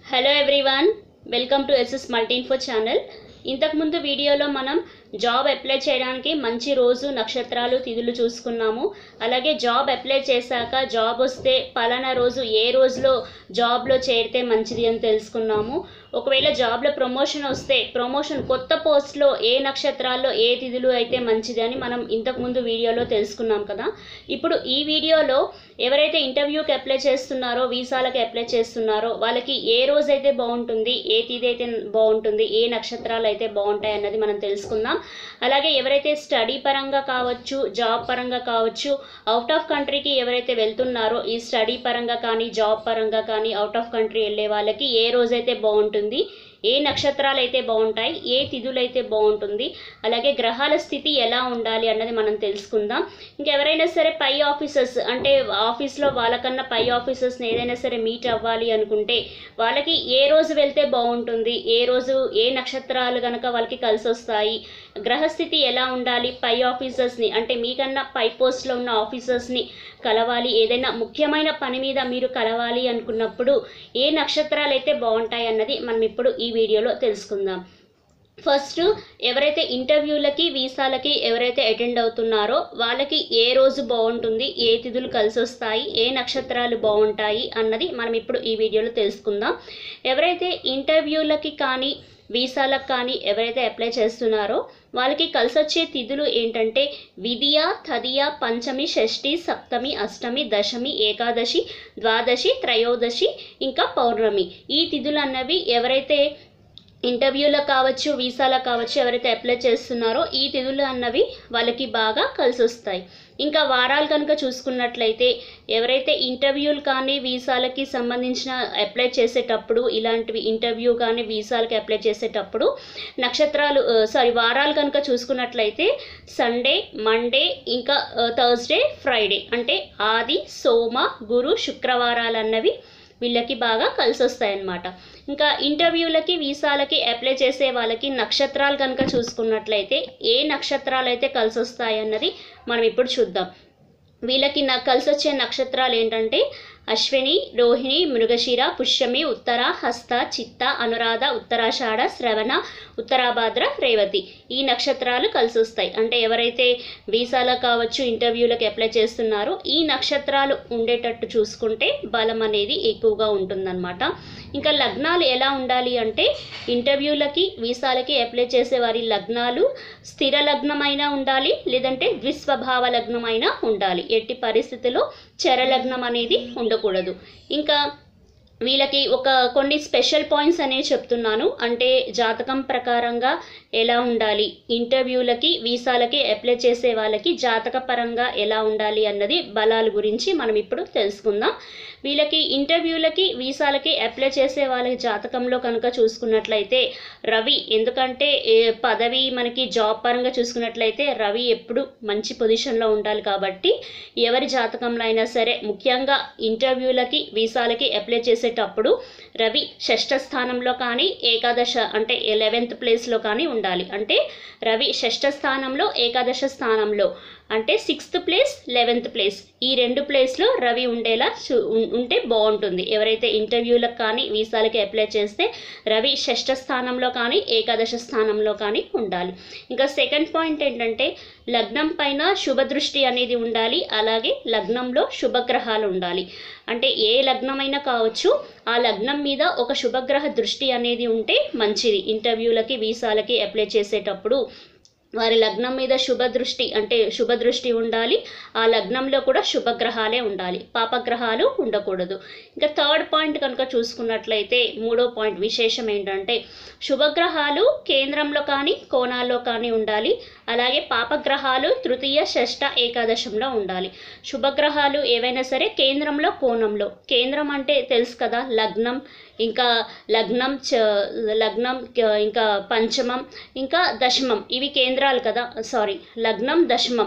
hello everyone welcome to SS multi info channel ఇంతకుముందు వీడియోలో మనం జాబ్ అప్లై చేయడానికి మంచి రోజు నక్షత్రాలు తిథులు చూసుకున్నాము అలాగే జాబ్ అప్లై చేశాక జాబ్ వస్తే పలానా రోజు ఏ రోజులో జాబ్లో చేరితే మంచిది అని తెలుసుకున్నాము ఒకవేళ జాబ్లో ప్రమోషన్ వస్తే ప్రమోషన్ కొత్త పోస్ట్లో ఏ నక్షత్రాల్లో ఏ తిథులు అయితే మంచిది అని మనం ఇంతకుముందు వీడియోలో తెలుసుకున్నాం కదా ఇప్పుడు ఈ వీడియోలో ఎవరైతే ఇంటర్వ్యూకి అప్లై చేస్తున్నారో వీసాలకి అప్లై చేస్తున్నారో వాళ్ళకి ఏ రోజు అయితే బాగుంటుంది ఏ తిథి అయితే బాగుంటుంది ఏ నక్షత్రాలు అయితే బాగుంటాయి అన్నది మనం తెలుసుకుందాం అలాగే ఎవరైతే స్టడీ పరంగా కావచ్చు జాబ్ పరంగా కావచ్చు అవుట్ ఆఫ్ కంట్రీకి ఎవరైతే వెళ్తున్నారో ఈ స్టడీ పరంగా కానీ జాబ్ పరంగా కానీ అవుట్ ఆఫ్ కంట్రీ వెళ్ళే వాళ్ళకి ఏ రోజైతే బాగుంటుంది ఏ నక్షత్రాలు అయితే బాగుంటాయి ఏ తిథులు అయితే బాగుంటుంది అలాగే గ్రహాల స్థితి ఎలా ఉండాలి అన్నది మనం తెలుసుకుందాం ఇంకెవరైనా సరే పై ఆఫీసర్స్ అంటే ఆఫీస్లో వాళ్ళకన్నా పై ఆఫీసర్స్ని ఏదైనా సరే మీట్ అవ్వాలి అనుకుంటే వాళ్ళకి ఏ రోజు వెళ్తే బాగుంటుంది ఏ రోజు ఏ నక్షత్రాలు కనుక వాళ్ళకి కలిసి వస్తాయి గ్రహస్థితి ఎలా ఉండాలి పై ఆఫీసర్స్ని అంటే మీకన్నా పై పోస్ట్లో ఉన్న ఆఫీసర్స్ని కలవాలి ఏదైనా ముఖ్యమైన పని మీద మీరు కలవాలి అనుకున్నప్పుడు ఏ నక్షత్రాలు అయితే బాగుంటాయి అన్నది మనం ఇప్పుడు ఈ వీడియోలో తెలుసుకుందాం ఫస్ట్ ఎవరైతే ఇంటర్వ్యూలకి వీసాలకి ఎవరైతే అటెండ్ అవుతున్నారో వాళ్ళకి ఏ రోజు బాగుంటుంది ఏ తిథులు కలిసి వస్తాయి ఏ నక్షత్రాలు బాగుంటాయి అన్నది మనం ఇప్పుడు ఈ వీడియోలో తెలుసుకుందాం ఎవరైతే ఇంటర్వ్యూలకి కానీ వీసాలకు కానీ ఎవరైతే అప్లై చేస్తున్నారో వాళ్ళకి కలిసి వచ్చే తిథులు ఏంటంటే విధియ తదియ పంచమి షష్ఠి సప్తమి అష్టమి దశమి ఏకాదశి ద్వాదశి త్రయోదశి ఇంకా పౌర్ణమి ఈ తిథులు అన్నవి ఎవరైతే ఇంటర్వ్యూలకు కావచ్చు వీసాలకు కావచ్చు ఎవరైతే అప్లై చేస్తున్నారో ఈ తిథులు అన్నవి వాళ్ళకి బాగా కలిసి వస్తాయి ఇంకా వారాలు కనుక చూసుకున్నట్లయితే ఎవరైతే ఇంటర్వ్యూలు కానీ వీసాలకి సంబంధించిన అప్లై చేసేటప్పుడు ఇలాంటివి ఇంటర్వ్యూ కానీ వీసాలకి అప్లై చేసేటప్పుడు నక్షత్రాలు సారీ వారాలు కనుక చూసుకున్నట్లయితే సండే మండే ఇంకా థర్స్డే ఫ్రైడే అంటే ఆది సోమ గురు శుక్రవారాలు అన్నవి వీళ్ళకి బాగా కలిసి వస్తాయన్నమాట ఇంకా ఇంటర్వ్యూలకి వీసాలకి అప్లై చేసే వాళ్ళకి నక్షత్రాలు కనుక చూసుకున్నట్లయితే ఏ నక్షత్రాలు అయితే కలిసి వస్తాయి అన్నది మనం ఇప్పుడు చూద్దాం వీళ్ళకి నాకు కలిసి వచ్చే నక్షత్రాలు ఏంటంటే అశ్విని రోహిణి మృగశిర పుష్యమి ఉత్తర హస్త చిత్త అనురాధ ఉత్తరాషాఢ శ్రవణ ఉత్తరాభాద్ర రేవతి ఈ నక్షత్రాలు కలిసి వస్తాయి అంటే ఎవరైతే వీసాలకు కావచ్చు ఇంటర్వ్యూలకు అప్లై చేస్తున్నారో ఈ నక్షత్రాలు ఉండేటట్టు చూసుకుంటే బలం అనేది ఎక్కువగా ఉంటుందన్నమాట ఇంకా లగ్నాలు ఎలా ఉండాలి అంటే ఇంటర్వ్యూలకి వీసాలకి అప్లై చేసే వారి లగ్నాలు స్థిర లగ్నమైనా ఉండాలి లేదంటే ద్విస్వభావ లగ్నమైనా ఉండాలి ఎట్టి పరిస్థితిలో చరలగ్నం అనేది ఉండకూడదు ఇంకా వీళ్ళకి ఒక కొన్ని స్పెషల్ పాయింట్స్ అనేవి చెప్తున్నాను అంటే జాతకం ప్రకారంగా ఎలా ఉండాలి ఇంటర్వ్యూలకి వీసాలకి అప్లై చేసే వాళ్ళకి జాతక పరంగా ఎలా ఉండాలి అన్నది బలాల గురించి మనం ఇప్పుడు తెలుసుకుందాం వీళ్ళకి ఇంటర్వ్యూలకి వీసాలకి అప్లై చేసే వాళ్ళకి జాతకంలో కనుక చూసుకున్నట్లయితే రవి ఎందుకంటే పదవి మనకి జాబ్ పరంగా చూసుకున్నట్లయితే రవి ఎప్పుడు మంచి పొజిషన్లో ఉండాలి కాబట్టి ఎవరి జాతకంలో అయినా సరే ముఖ్యంగా ఇంటర్వ్యూలకి వీసాలకి అప్లై చేసేటప్పుడు రవి షష్ఠ స్థానంలో కానీ ఏకాదశ అంటే లెవెన్త్ ప్లేస్లో కానీ ఉండాలి అంటే రవి షష్ఠ స్థానంలో ఏకాదశ స్థానంలో అంటే సిక్స్త్ ప్లేస్ లెవెన్త్ ప్లేస్ ఈ రెండు ప్లేస్లో రవి ఉండేలా ఉంటే బాగుంటుంది ఎవరైతే ఇంటర్వ్యూలకు కానీ వీసాలకి అప్లై చేస్తే రవి షష్ఠ స్థానంలో కానీ ఏకాదశ స్థానంలో కానీ ఉండాలి ఇంకా సెకండ్ పాయింట్ ఏంటంటే లగ్నం పైన శుభదృష్టి అనేది ఉండాలి అలాగే లగ్నంలో శుభగ్రహాలు ఉండాలి అంటే ఏ లగ్నమైనా కావచ్చు ఆ లగ్నం మీద ఒక శుభగ్రహ దృష్టి అనేది ఉంటే మంచిది ఇంటర్వ్యూలకి వీసాలకి అప్లై చేసేటప్పుడు వారి లగ్నం మీద శుభదృష్టి అంటే శుభదృష్టి ఉండాలి ఆ లగ్నంలో కూడా శుభగ్రహాలే ఉండాలి పాపగ్రహాలు ఉండకూడదు ఇంకా థర్డ్ పాయింట్ కనుక చూసుకున్నట్లయితే మూడో పాయింట్ విశేషం ఏంటంటే శుభగ్రహాలు కేంద్రంలో కానీ కోణాల్లో కానీ ఉండాలి అలాగే పాపగ్రహాలు తృతీయ షష్ఠ ఏకాదశంలో ఉండాలి శుభగ్రహాలు ఏవైనా సరే కేంద్రంలో కోణంలో కేంద్రం అంటే తెలుసు కదా లగ్నం ఇంకా లగ్నం చ లగ్నం ఇంకా పంచమం ఇంకా దశమం ఇవి కేంద్రాలు కదా సారీ లగ్నం దశమం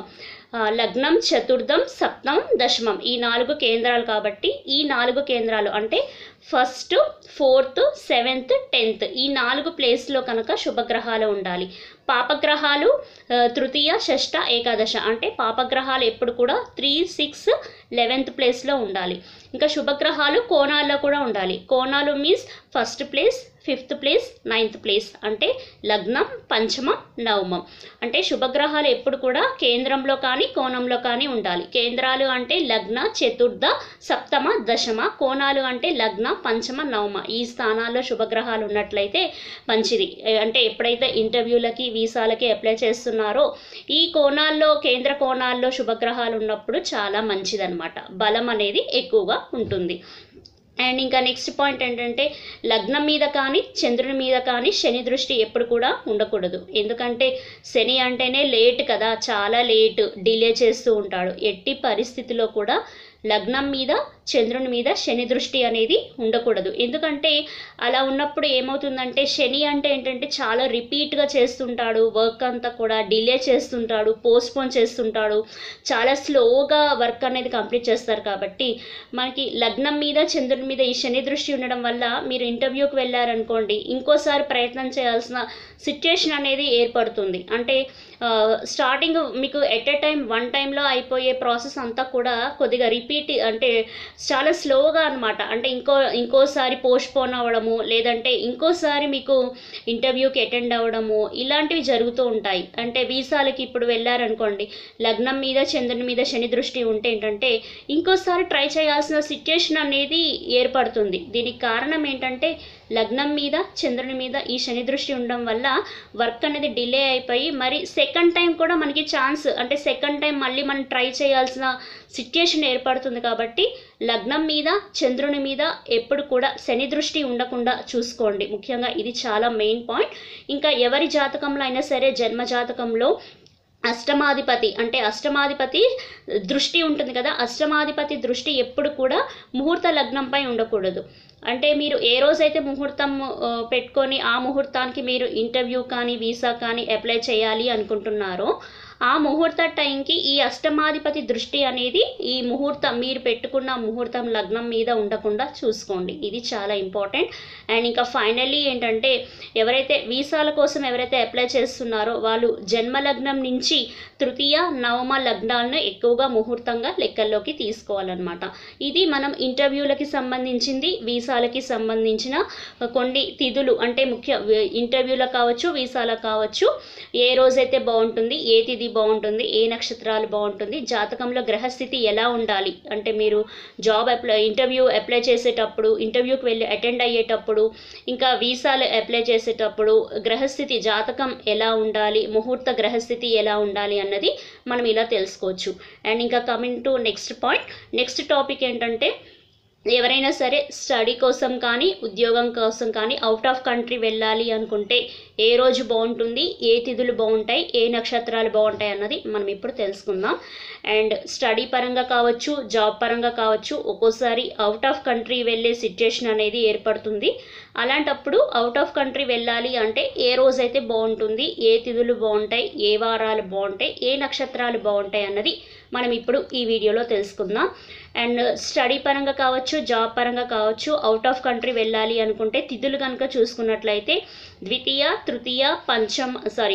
ఆ, లగ్నం చతుర్థం సప్తం దశమం ఈ నాలుగు కేంద్రాలు కాబట్టి ఈ నాలుగు కేంద్రాలు అంటే ఫస్ట్ ఫోర్త్ సెవెంత్ టెన్త్ ఈ నాలుగు ప్లేస్లో కనుక శుభగ్రహాలు ఉండాలి పాపగ్రహాలు ఆ, తృతీయ షష్ట ఏకాదశ అంటే పాపగ్రహాలు ఎప్పుడు కూడా త్రీ సిక్స్ లెవెన్త్ ప్లేస్లో ఉండాలి ఇంకా శుభగ్రహాలు కోణాల్లో కూడా ఉండాలి కోణాలు means first place fifth place ninth place అంటే లగ్నం పంచమం నవమం అంటే శుభగ్రహాలు ఎప్పుడు కూడా కేంద్రంలో కానీ కోణంలో కానీ ఉండాలి కేంద్రాలు అంటే లగ్న చతుర్థ సప్తమ దశమ కోణాలు అంటే లగ్న పంచమ నవమ ఈ స్థానాల్లో శుభగ్రహాలు ఉన్నట్లయితే మంచిది ఏ, అంటే ఎప్పుడైతే ఇంటర్వ్యూలకి వీసాలకి అప్లై చేస్తున్నారో ఈ కోణాల్లో కేంద్ర కోణాల్లో శుభగ్రహాలు ఉన్నప్పుడు చాలా మంచిదన్నమాట బలం అనేది ఎక్కువగా ఉంటుంది అండ్ ఇంకా నెక్స్ట్ పాయింట్ ఏంటంటే లగ్నం మీద కానీ చంద్రుని మీద కానీ శని దృష్టి ఎప్పుడు కూడా ఉండకూడదు ఎందుకంటే శని అంటేనే లేట్ కదా చాలా లేట్ డిలే చేస్తూ ఉంటాడు ఎట్టి పరిస్థితిలో కూడా లగ్నం మీద చంద్రుని మీద శని దృష్టి అనేది ఉండకూడదు ఎందుకంటే అలా ఉన్నప్పుడు ఏమవుతుందంటే శని అంటే ఏంటంటే చాలా రిపీట్గా చేస్తుంటాడు వర్క్ అంతా కూడా డిలే చేస్తుంటాడు పోస్ట్పోన్ చేస్తుంటాడు చాలా స్లోగా వర్క్ అనేది కంప్లీట్ చేస్తారు కాబట్టి మనకి లగ్నం మీద చంద్రుని మీద ఈ శని దృష్టి ఉండడం వల్ల మీరు ఇంటర్వ్యూకి వెళ్ళారనుకోండి ఇంకోసారి ప్రయత్నం చేయాల్సిన సిచ్యుయేషన్ అనేది ఏర్పడుతుంది అంటే స్టార్టింగ్ మీకు ఎట్ ఎ టైం వన్ టైంలో అయిపోయే ప్రాసెస్ అంతా కూడా కొద్దిగా రిపీట్ అంటే చాలా స్లోగా అనమాట అంటే ఇంకో ఇంకోసారి పోస్ట్పోన్ అవ్వడము లేదంటే ఇంకోసారి మీకు ఇంటర్వ్యూకి అటెండ్ అవ్వడము ఇలాంటివి జరుగుతూ ఉంటాయి అంటే వీసాలకి ఇప్పుడు వెళ్ళారనుకోండి లగ్నం మీద చంద్రుని మీద శని దృష్టి ఉంటే ఏంటంటే ఇంకోసారి ట్రై చేయాల్సిన సిచ్యుయేషన్ అనేది ఏర్పడుతుంది దీనికి కారణం ఏంటంటే లగ్నం మీద చంద్రుని మీద ఈ శని దృష్టి ఉండడం వల్ల వర్క్ అనేది డిలే అయిపోయి మరి సెకండ్ టైం కూడా మనకి ఛాన్స్ అంటే సెకండ్ టైం మళ్ళీ మనం ట్రై చేయాల్సిన సిచ్యుయేషన్ ఏర్పడుతుంది కాబట్టి లగ్నం మీద చంద్రుని మీద ఎప్పుడు కూడా శని దృష్టి ఉండకుండా చూసుకోండి ముఖ్యంగా ఇది చాలా మెయిన్ పాయింట్ ఇంకా ఎవరి జాతకంలో అయినా సరే జన్మ జాతకంలో అష్టమాధిపతి అంటే అష్టమాధిపతి దృష్టి ఉంటుంది కదా అష్టమాధిపతి దృష్టి ఎప్పుడు కూడా ముహూర్త లగ్నంపై ఉండకూడదు అంటే మీరు ఏ రోజైతే ముహూర్తం ఆ, పెట్టుకొని ఆ ముహూర్తానికి మీరు ఇంటర్వ్యూ కానీ వీసా కానీ అప్లై చేయాలి అనుకుంటున్నారో ఆ ముహూర్త టైంకి ఈ అష్టమాధిపతి దృష్టి అనేది ఈ ముహూర్తం మీరు పెట్టుకున్న ముహూర్తం లగ్నం మీద ఉండకుండా చూసుకోండి ఇది చాలా ఇంపార్టెంట్ అండ్ ఇంకా ఫైనల్లీ ఏంటంటే ఎవరైతే వీసాల కోసం ఎవరైతే అప్లై చేస్తున్నారో వాళ్ళు జన్మ లగ్నం నుంచి తృతీయ నవమ లగ్నాలను ఎక్కువగా ముహూర్తంగా లెక్కల్లోకి తీసుకోవాలన్నమాట ఇది మనం ఇంటర్వ్యూలకి సంబంధించింది వీసాలకి సంబంధించిన కొన్ని తిథులు అంటే ముఖ్య ఇంటర్వ్యూలకు కావచ్చు వీసాలకు కావచ్చు ఏ రోజైతే బాగుంటుంది ఏ తిథి బాగుంటుంది ఏ నక్షత్రాలు బాగుంటుంది జాతకంలో గ్రహస్థితి ఎలా ఉండాలి అంటే మీరు జాబ్ అప్లై ఇంటర్వ్యూ అప్లై చేసేటప్పుడు ఇంటర్వ్యూకి వెళ్ళి అటెండ్ అయ్యేటప్పుడు ఇంకా వీసాలు అప్లై చేసేటప్పుడు గ్రహస్థితి జాతకం ఎలా ఉండాలి ముహూర్త గ్రహస్థితి ఎలా ఉండాలి అన్నది మనం ఇలా తెలుసుకోవచ్చు అండ్ ఇంకా coming to next point next topic ఏంటంటే ఎవరైనా సరే స్టడీ కోసం కానీ ఉద్యోగం కోసం కానీ అవుట్ ఆఫ్ కంట్రీ వెళ్ళాలి అనుకుంటే ఏ రోజు బాగుంటుంది ఏ తిథులు బాగుంటాయి ఏ నక్షత్రాలు బాగుంటాయి అన్నది మనం ఇప్పుడు తెలుసుకుందాం అండ్ స్టడీ పరంగా కావచ్చు జాబ్ పరంగా కావచ్చు ఒక్కోసారి అవుట్ ఆఫ్ కంట్రీ వెళ్ళే సిచ్యుయేషన్ అనేది ఏర్పడుతుంది అలాంటప్పుడు అవుట్ ఆఫ్ కంట్రీ వెళ్ళాలి అంటే ఏ రోజైతే బాగుంటుంది ఏ తిథులు బాగుంటాయి ఏ వారాలు బాగుంటాయి ఏ నక్షత్రాలు బాగుంటాయి అన్నది మనం ఇప్పుడు ఈ వీడియోలో తెలుసుకుందాం అండ్ స్టడీ పరంగా కావచ్చు జాబ్ పరంగా కావచ్చు అవుట్ ఆఫ్ కంట్రీ వెళ్ళాలి అనుకుంటే తిథులు కనుక చూసుకున్నట్లయితే ద్వితీయ తృతీయ పంచమ సారీ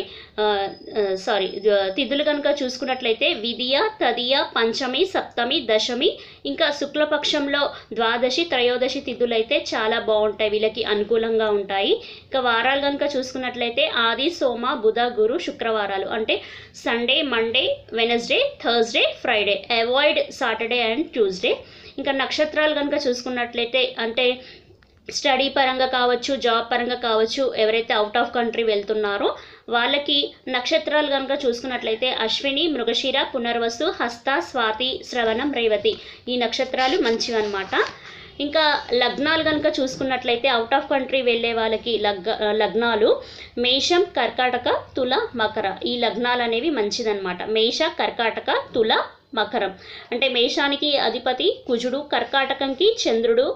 సారీ తిథులు కనుక చూసుకున్నట్లయితే విధియ తదియ పంచమి సప్తమి దశమి ఇంకా శుక్లపక్షంలో ద్వాదశి త్రయోదశి తిథులైతే చాలా బాగుంటాయి వీళ్ళకి అనుకూలంగా ఉంటాయి ఇంకా వారాలు కనుక చూసుకున్నట్లయితే ఆది సోమ బుధ గురు శుక్రవారాలు అంటే Sunday Monday Wednesday Thursday Friday avoid Saturday and Tuesday ఇంకా నక్షత్రాలు కనుక చూసుకున్నట్లయితే అంటే స్టడీ పరంగా కావచ్చు జాబ్ పరంగా కావచ్చు ఎవరైతే అవుట్ ఆఫ్ కంట్రీ వెళ్తున్నారో వాళ్ళకి నక్షత్రాలు కనుక చూసుకున్నట్లయితే అశ్విని మృగశిర పునర్వసు హస్త స్వాతి శ్రవణం రేవతి ఈ నక్షత్రాలు మంచివి అనమాట ఇంకా లగ్నాలు కనుక చూసుకున్నట్లయితే అవుట్ ఆఫ్ కంట్రీ వెళ్ళే వాళ్ళకి లగ్ లగ్నాలు మేషం కర్కాటక తుల మకర ఈ లగ్నాలు అనేవి మంచిదన్నమాట మేష కర్కాటక తుల మకరం అంటే మేషానికి అధిపతి కుజుడు కర్కాటకంకి చంద్రుడు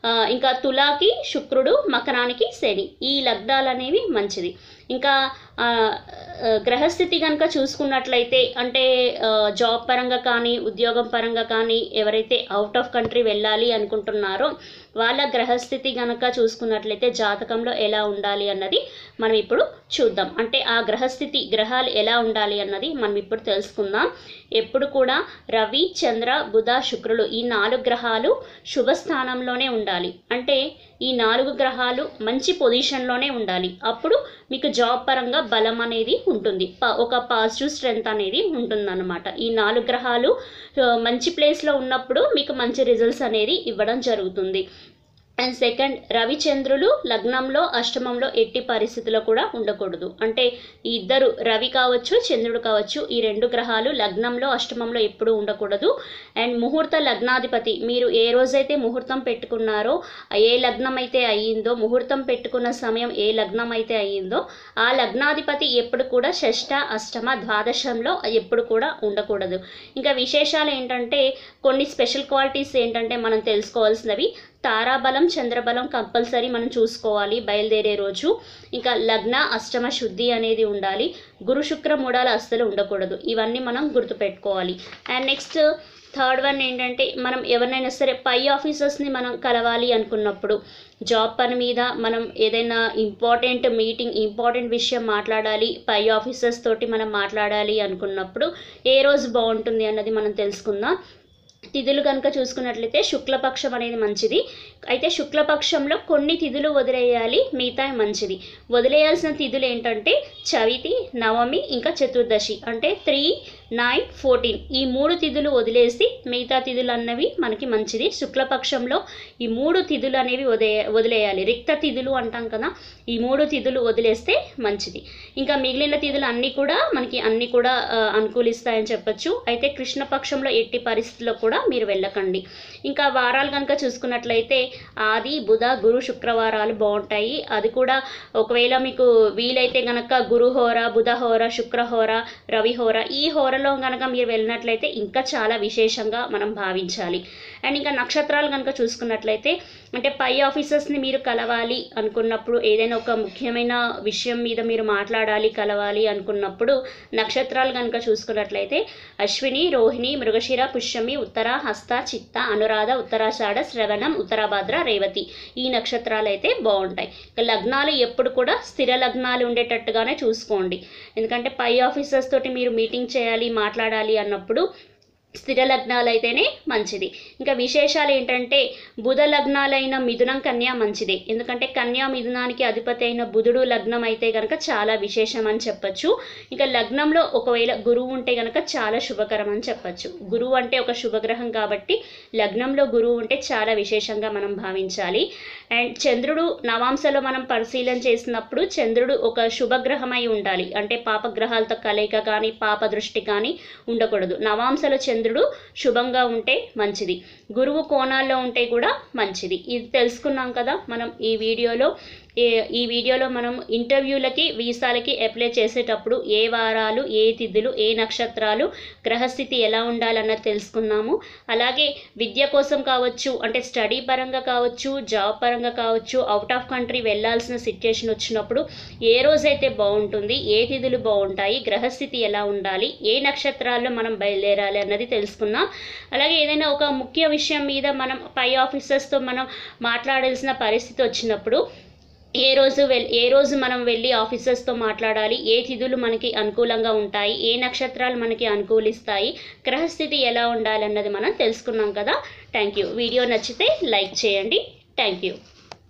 ఆ, ఇంకా తులాకి శుక్రుడు మకరానికి శని ఈ లగ్నాలు అనేవి మంచిది ఇంకా ఆ, ఆ, గ్రహస్థితి కనుక చూసుకున్నట్లయితే అంటే ఆ, జాబ్ పరంగా కానీ ఉద్యోగం పరంగా కానీ ఎవరైతే అవుట్ ఆఫ్ కంట్రీ వెళ్ళాలి అనుకుంటున్నారో వాళ్ళ గ్రహస్థితి కనుక చూసుకున్నట్లయితే జాతకంలో ఎలా ఉండాలి అన్నది మనం ఇప్పుడు చూద్దాం అంటే ఆ గ్రహస్థితి గ్రహాలు ఎలా ఉండాలి అన్నది మనం ఇప్పుడు తెలుసుకుందాం ఎప్పుడు కూడా రవి చంద్ర బుధ శుక్రులు ఈ నాలుగు గ్రహాలు శుభ స్థానంలోనే ఉండాలి అంటే ఈ నాలుగు గ్రహాలు మంచి పొజిషన్లోనే ఉండాలి అప్పుడు మీకు జాబ్ పరంగా బలం అనేది ఉంటుంది ప- ఒక పాజిటివ్ స్ట్రెంగ్త్ అనేది ఉంటుందన్నమాట ఈ నాలుగు గ్రహాలు ఆ, మంచి ప్లేస్లో ఉన్నప్పుడు మీకు మంచి రిజల్ట్స్ అనేది ఇవ్వడం జరుగుతుంది అండ్ సెకండ్ రవిచంద్రులు లగ్నంలో అష్టమంలో ఎట్టి పరిస్థితుల్లో కూడా ఉండకూడదు అంటే ఈ ఇద్దరు రవి కావచ్చు చంద్రుడు కావచ్చు ఈ రెండు గ్రహాలు లగ్నంలో అష్టమంలో ఎప్పుడూ ఉండకూడదు అండ్ ముహూర్త లగ్నాధిపతి మీరు ఏ రోజైతే ముహూర్తం పెట్టుకున్నారో ఏ లగ్నం అయితే అయ్యిందో ముహూర్తం పెట్టుకున్న సమయం ఏ లగ్నం అయితే అయ్యిందో ఆ లగ్నాధిపతి ఎప్పుడు కూడా షష్ట అష్టమ ద్వాదశంలో ఎప్పుడు కూడా ఉండకూడదు ఇంకా విశేషాలు ఏంటంటే కొన్ని స్పెషల్ క్వాలిటీస్ ఏంటంటే మనం తెలుసుకోవాల్సినవి తారాబలం చంద్రబలం కంపల్సరీ మనం చూసుకోవాలి బయలుదేరే రోజు ఇంకా లగ్న అష్టమ శుద్ధి అనేది ఉండాలి గురు శుక్ర మూడాలు అస్సలు ఉండకూడదు ఇవన్నీ మనం గుర్తుపెట్టుకోవాలి అండ్ నెక్స్ట్ థర్డ్ వన్ ఏంటంటే మనం ఎవరినైనా సరే పై ఆఫీసర్స్ని మనం కలవాలి అనుకున్నప్పుడు జాబ్ పని మీద మనం ఏదైనా ఇంపార్టెంట్ మీటింగ్ ఇంపార్టెంట్ విషయం మాట్లాడాలి పై ఆఫీసర్స్ తోటి మనం మాట్లాడాలి అనుకున్నప్పుడు ఏ రోజు బాగుంటుంది అన్నది మనం తెలుసుకుందాం తిథులు కనుక చూసుకున్నట్లయితే శుక్లపక్షం అనేది మంచిది అయితే శుక్లపక్షంలో కొన్ని తిథులు వదిలేయాలి మిగతా మంచిది వదిలేయాల్సిన తిథులు ఏంటంటే చవితి నవమి ఇంకా చతుర్దశి అంటే త్రీ నైన్ ఫోర్టీన్ ఈ మూడు తిథులు వదిలేసి మిగతా తిథులు అన్నవి మనకి మంచిది శుక్లపక్షంలో ఈ మూడు తిథులు అనేవి వదిలే వదిలేయాలి రిక్త తిథులు అంటాం కదా ఈ మూడు తిథులు వదిలేస్తే మంచిది ఇంకా మిగిలిన తిథులు అన్నీ కూడా మనకి అన్నీ కూడా ఆ, అనుకూలిస్తాయని చెప్పొచ్చు అయితే కృష్ణపక్షంలో ఎట్టి పరిస్థితుల్లో కూడా మీరు వెళ్ళకండి ఇంకా వారాలు కనుక చూసుకున్నట్లయితే ఆది బుధ గురు శుక్రవారాలు బాగుంటాయి అది కూడా ఒకవేళ మీకు వీలైతే గనక గురు హోర బుధ హోర శుక్ర హోర రవి హోర ఈ హోరలో గనక మీరు వెళ్ళినట్లయితే ఇంకా చాలా విశేషంగా మనం భావించాలి అండ్ ఇంకా నక్షత్రాలు కనుక చూసుకున్నట్లయితే అంటే పై ఆఫీసర్స్ని మీరు కలవాలి అనుకున్నప్పుడు ఏదైనా ఒక ముఖ్యమైన విషయం మీద మీరు మాట్లాడాలి కలవాలి అనుకున్నప్పుడు నక్షత్రాలు కనుక చూసుకున్నట్లయితే అశ్విని రోహిణి మృగశిర పుష్యమి ఉత్తర హస్త చిత్త అనురాధ ఉత్తరాషాఢ శ్రవణం ఉత్తరాభద్ర రేవతి ఈ నక్షత్రాలు అయితే బాగుంటాయి ఇక లగ్నాలు ఎప్పుడు కూడా స్థిర లగ్నాలు ఉండేటట్టుగానే చూసుకోండి ఎందుకంటే పై ఆఫీసర్స్ తోటి మీరు మీటింగ్ చేయాలి మాట్లాడాలి అన్నప్పుడు స్థిర లగ్నాలు అయితేనే మంచిది ఇంకా విశేషాలు ఏంటంటే బుధ లగ్నాలైన మిథునం కన్యా మంచిదే ఎందుకంటే కన్యా మిథునానికి అధిపతి అయిన బుధుడు లగ్నం అయితే కనుక చాలా విశేషం అని చెప్పొచ్చు ఇంకా లగ్నంలో ఒకవేళ గురువు ఉంటే కనుక చాలా శుభకరం అని చెప్పొచ్చు గురువు అంటే ఒక శుభగ్రహం కాబట్టి లగ్నంలో గురువు ఉంటే చాలా విశేషంగా మనం భావించాలి అండ్ చంద్రుడు నవాంశలో మనం పరిశీలన చేసినప్పుడు చంద్రుడు ఒక శుభగ్రహమై ఉండాలి అంటే పాపగ్రహాలతో కలయిక కానీ పాప దృష్టి కానీ ఉండకూడదు నవాంశలో చంద్రుడు శుభంగా ఉంటే మంచిది గురువు కోణాల్లో ఉంటే కూడా మంచిది ఇది తెలుసుకున్నాం కదా మనం ఈ వీడియోలో ఏ- ఈ వీడియోలో మనం ఇంటర్వ్యూలకి వీసాలకి అప్లై చేసేటప్పుడు ఏ వారాలు ఏ తిథులు ఏ నక్షత్రాలు గ్రహస్థితి ఎలా ఉండాలన్నది తెలుసుకున్నాము అలాగే విద్య కోసం కావచ్చు అంటే స్టడీ పరంగా కావచ్చు జాబ్ పరంగా కావచ్చు అవుట్ ఆఫ్ కంట్రీ వెళ్ళాల్సిన సిచ్యుయేషన్ వచ్చినప్పుడు ఏ రోజైతే బాగుంటుంది ఏ తిథులు బాగుంటాయి గ్రహస్థితి ఎలా ఉండాలి ఏ నక్షత్రాల్లో మనం బయలుదేరాలి అన్నది తెలుసుకున్నాం అలాగే ఏదైనా ఒక ముఖ్య విషయం మీద మనం పై ఆఫీసర్స్తో మనం మాట్లాడాల్సిన పరిస్థితి వచ్చినప్పుడు ఏ రోజు వెల్ ఏ రోజు మనం వెళ్ళి ఆఫీసర్స్తో మాట్లాడాలి ఏ తిథులు మనకి అనుకూలంగా ఉంటాయి ఏ నక్షత్రాలు మనకి అనుకూలిస్తాయి గ్రహస్థితి ఎలా ఉండాలన్నది మనం తెలుసుకున్నాం కదా థ్యాంక్ యూ వీడియో నచ్చితే లైక్ చేయండి థ్యాంక్ యూ